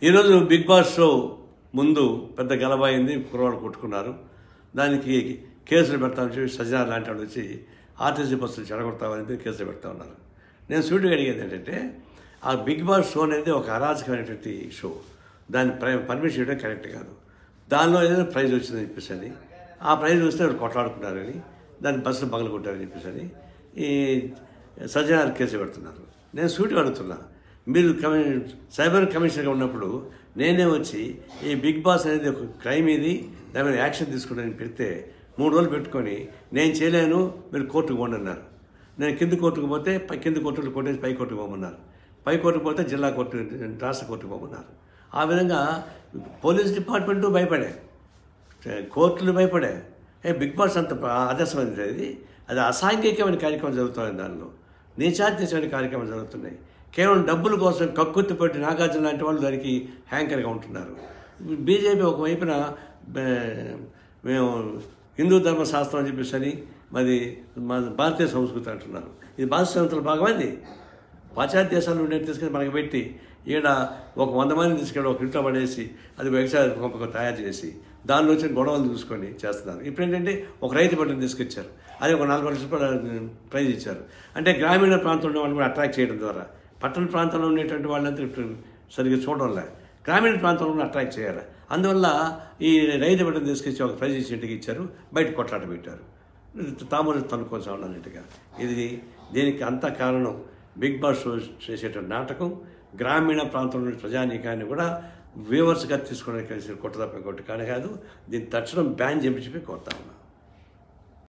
ఈరోజు big boss show ముందు పెద్ద గలభ అయింది కుర్రవాడు కొట్టుకున్నారు దానికి కేసులు పెడతామని చెప్పి సజ్జనార్ లాంటి వాళ్ళు వచ్చి ఆర్టీసీ బస్సులు చెడగొడతామని చెప్పి కేసులు పెడతా ఉన్నారు నేను సూటిగా అడిగేది ఏంటంటే ఆ బిగ్ బాస్ షో అనేది ఒక అరాచకమైనటువంటి షో దాన్ని పర్మిషన్ ఇవ్వడం కరెక్ట్ కాదు దానిలో ఏదైనా ప్రైజ్ వచ్చిందని చెప్పేసి అని ఆ ప్రైజ్ వస్తే వాళ్ళు కొట్లాడుకున్నారని దాన్ని బస్సులు పగలు కొట్టారని చెప్పేసి అని ఈ సజ్జనార్ కేసు పెడుతున్నారు నేను సూటిగా అడుగుతున్నా మీరు కమి సైబర్ కమిషనర్గా ఉన్నప్పుడు నేనే వచ్చి ఈ బిగ్ బాస్ అనేది ఒక క్రైమ్ ఇది దాని మీద యాక్షన్ తీసుకుంటానని పెడితే మూడు రోజులు పెట్టుకొని నేను చేయలేను మీరు కోర్టుకు పోండి అన్నారు నేను కింది కోర్టుకు పోతే పై కింది కోర్టులు కొట్టేసి పై కోర్టుకు పోమన్నారు పై కోర్టుకు పోతే జిల్లా కోర్టు రాష్ట్ర కోర్టుకు పోమన్నారు ఆ విధంగా పోలీస్ డిపార్ట్మెంటు భయపడే కోర్టులు భయపడే ఏ బిగ్ బాస్ అంత ఆదర్శమైనది అది అది అసాంఘికమైన కార్యక్రమం జరుగుతుంది దానిలో నీచాత్యమైన కార్యక్రమాలు జరుగుతున్నాయి కేవలం డబ్బుల కోసం కక్కుర్తి పెట్టి నాగార్జున లాంటి వాళ్ళు దానికి హ్యాంకర్గా ఉంటున్నారు బీజేపీ ఒకవైపున బే- మేము హిందూ ధర్మశాస్త్రం అని చెప్పేసి అని మరి మన భారతీయ సంస్కృతి అంటున్నారు ఇది భారతీయ సంస్కృతిలో భాగమైంది పాశ్చాత్య దేశాల్లో ఉండే తీసుకొని మనకి పెట్టి ఈడ ఒక వంద మంది తీసుకెళ్ళి ఒక ఇంట్లో పడేసి అది ఒక ఎక్స్ట్రా పంపకం తయారు చేసి దానిలో వచ్చిన గొడవలు చూసుకొని చేస్తున్నారు ఇప్పుడు ఏంటంటే ఒక రైతు బట్టను తీసుకొచ్చారు అది ఒక నలభై లక్షల రూపాయలు ప్రైజ్ ఇచ్చారు అంటే గ్రామీణ ప్రాంతంలో ఉన్న వాళ్ళని కూడా అట్రాక్ట్ చేయడం ద్వారా పట్టణ ప్రాంతంలో ఉండేటువంటి వాళ్ళంతా ఇప్పుడు సరిగ్గా చూడడంలే గ్రామీణ ప్రాంతంలో కూడా అట్రాక్ట్ చేయాలి అందువల్ల ఈ రైతు బట్టను తీసుకొచ్చి ఒక ప్రైజ్ ఇచ్చి ఇంటికి ఇచ్చారు బయట కొట్లాట పెట్టారు తాము తనుకోసం అన్నట్టుగా ఇది దీనికి అంత కారణం బిగ్ బాస్ షో చేసేటువంటి నాటకం గ్రామీణ ప్రాంతంలోని ప్రజానీకాన్ని కూడా వ్యూవర్స్గా తీసుకోవడానికి కలిసి కొట్టదప్ప కొట్టు కానీ కాదు దీన్ని తక్షణం బ్యాన్ చేయించి కోరుతా ఉన్నా